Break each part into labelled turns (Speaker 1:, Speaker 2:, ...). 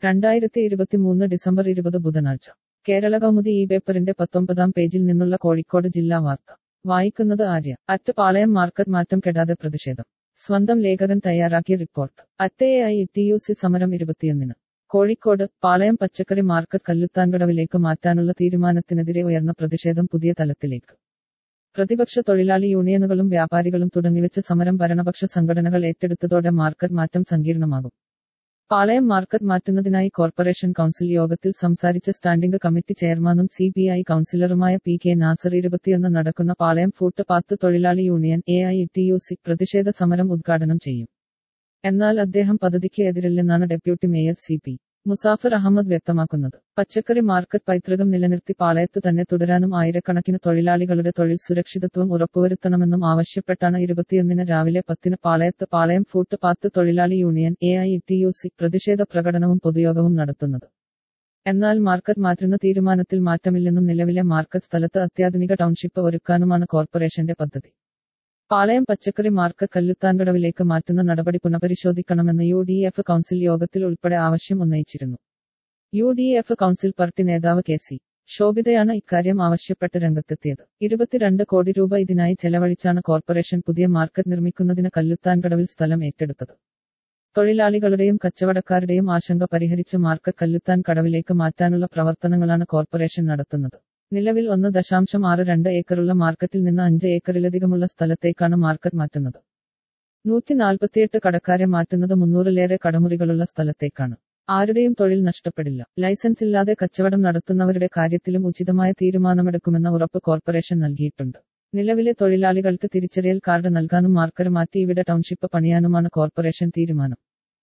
Speaker 1: രണ്ടായിരത്തി ഇരുപത്തിമൂന്ന് ഡിസംബർ ഇരുപത് ബുധനാഴ്ച കേരള കൗമുദി ഈ പേപ്പറിന്റെ പത്തൊമ്പതാം പേജിൽ നിന്നുള്ള കോഴിക്കോട് ജില്ലാ വാർത്ത വായിക്കുന്നത് ആര്യ അറ്റ് പാളയം മാർക്കറ്റ് മാറ്റം കെടാതെ പ്രതിഷേധം സ്വന്തം ലേഖകൻ തയ്യാറാക്കിയ റിപ്പോർട്ട് അറ്റ് A I T U C സമരം ഇരുപത്തിയൊന്നിന് കോഴിക്കോട് പാളയം പച്ചക്കറി മാർക്കറ്റ് കല്ലുത്താൻകടവിലേക്ക് മാറ്റാനുള്ള തീരുമാനത്തിനെതിരെ ഉയർന്ന പ്രതിഷേധം പുതിയ തലത്തിലേക്ക് പ്രതിപക്ഷ തൊഴിലാളി യൂണിയനുകളും വ്യാപാരികളും തുടങ്ങിവെച്ച സമരം ഭരണപക്ഷ സംഘടനകൾ ഏറ്റെടുത്തതോടെ മാർക്കറ്റ് മാറ്റം സങ്കീർണമാകും പാളയം മാർക്കറ്റ് മാറ്റുന്നതിനായി കോർപ്പറേഷൻ കൗൺസിൽ യോഗത്തിൽ സംസാരിച്ച സ്റ്റാൻഡിംഗ് കമ്മിറ്റി ചെയർമാനും സി പി ഐ കൗൺസിലറുമായ പി കെ നാസർ ഇരുപത്തിയൊന്ന് നടക്കുന്ന പാളയം ഫൂട്ട് പാത്ത് തൊഴിലാളി union A I T U C പ്രതിഷേധ സമരം ഉദ്ഘാടനം ചെയ്യും എന്നാൽ അദ്ദേഹം പദ്ധതിക്ക് എതിരില്ലെന്നാണ് deputy mayor C P Musafar Ahammed വ്യക്തമാക്കുന്നത് പച്ചക്കറി മാർക്കറ്റ് പൈതൃകം നിലനിർത്തി പാളയത്ത് തന്നെ തുടരാനും ആയിരക്കണക്കിന് തൊഴിലാളികളുടെ തൊഴിൽ സുരക്ഷിതത്വം ഉറപ്പുവരുത്തണമെന്നും ആവശ്യപ്പെട്ടാണ് ഇരുപത്തിയൊന്നിന് രാവിലെ പത്തിന് പാളയത്ത് പാളയം ഫൂട്ട് പാത്ത് തൊഴിലാളി union A I T U C പ്രതിഷേധ പ്രകടനവും പൊതുയോഗവും നടത്തുന്നത് എന്നാൽ മാർക്കറ്റ് മാറ്റുന്ന തീരുമാനത്തിൽ മാറ്റമില്ലെന്നും നിലവിലെ മാർക്കറ്റ് സ്ഥലത്ത് അത്യാധുനിക ടൗൺഷിപ്പ് ഒരുക്കാനുമാണ് കോർപ്പറേഷന്റെ പദ്ധതി പാളയം പച്ചക്കറി മാർക്കറ്റ് കല്ലുത്താൻകടവിലേക്ക് മാറ്റുന്ന നടപടി പുനഃപരിശോധിക്കണമെന്ന് യു ഡി എഫ് കൗൺസിൽ യോഗത്തിൽ ഉൾപ്പെടെ ആവശ്യം ഉന്നയിച്ചിരുന്നു U D F council party നേതാവ് കെ സി ശോഭിതയാണ് ഇക്കാര്യം ആവശ്യപ്പെട്ട് രംഗത്തെത്തിയത് ഇരുപത്തിരണ്ട് കോടി രൂപ ഇതിനായി ചെലവഴിച്ചാണ് കോർപ്പറേഷൻ പുതിയ മാർക്കറ്റ് നിർമ്മിക്കുന്നതിന് കല്ലുത്താൻകടവിൽ സ്ഥലം ഏറ്റെടുത്തത് തൊഴിലാളികളുടെയും കച്ചവടക്കാരുടെയും ആശങ്ക പരിഹരിച്ച് മാർക്കറ്റ് കല്ലുത്താൻ കടവിലേക്ക് മാറ്റാനുള്ള പ്രവർത്തനങ്ങളാണ് കോർപ്പറേഷൻ നടത്തുന്നത് നിലവിൽ ഒന്ന് ദശാംശം ആറ് രണ്ട് ഏക്കറുള്ള മാർക്കറ്റിൽ നിന്ന് അഞ്ച് ഏക്കറിലധികമുള്ള സ്ഥലത്തേക്കാണ് മാർക്കറ്റ് മാറ്റുന്നത് നൂറ്റി നാൽപ്പത്തിയെട്ട് കടക്കാരെ മാറ്റുന്നത് മുന്നൂറിലേറെ കടമുറികളുള്ള സ്ഥലത്തേക്കാണ് ആരുടെയും തൊഴിൽ നഷ്ടപ്പെടില്ല ലൈസൻസ് ഇല്ലാതെ കച്ചവടം നടത്തുന്നവരുടെ കാര്യത്തിലും ഉചിതമായ തീരുമാനമെടുക്കുമെന്ന ഉറപ്പ് കോർപ്പറേഷൻ നൽകിയിട്ടുണ്ട് നിലവിലെ തൊഴിലാളികൾക്ക് തിരിച്ചറിയൽ കാർഡ് നൽകാനും മാർക്കർ മാറ്റി ഇവിടെ ടൗൺഷിപ്പ് പണിയാനുമാണ് കോർപ്പറേഷൻ തീരുമാനം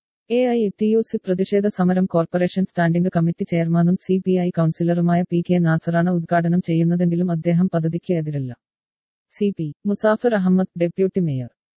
Speaker 1: A I T U C പ്രതിഷേധ സമരം കോർപ്പറേഷൻ സ്റ്റാൻഡിംഗ് കമ്മിറ്റി ചെയർമാനും സി പി ഐ കൗൺസിലറുമായ പി കെ നാസറാണ് ഉദ്ഘാടനം ചെയ്യുന്നതെങ്കിലും അദ്ദേഹം പദ്ധതിക്ക് എതിരല്ല C P Musafar Ahammed deputy mayor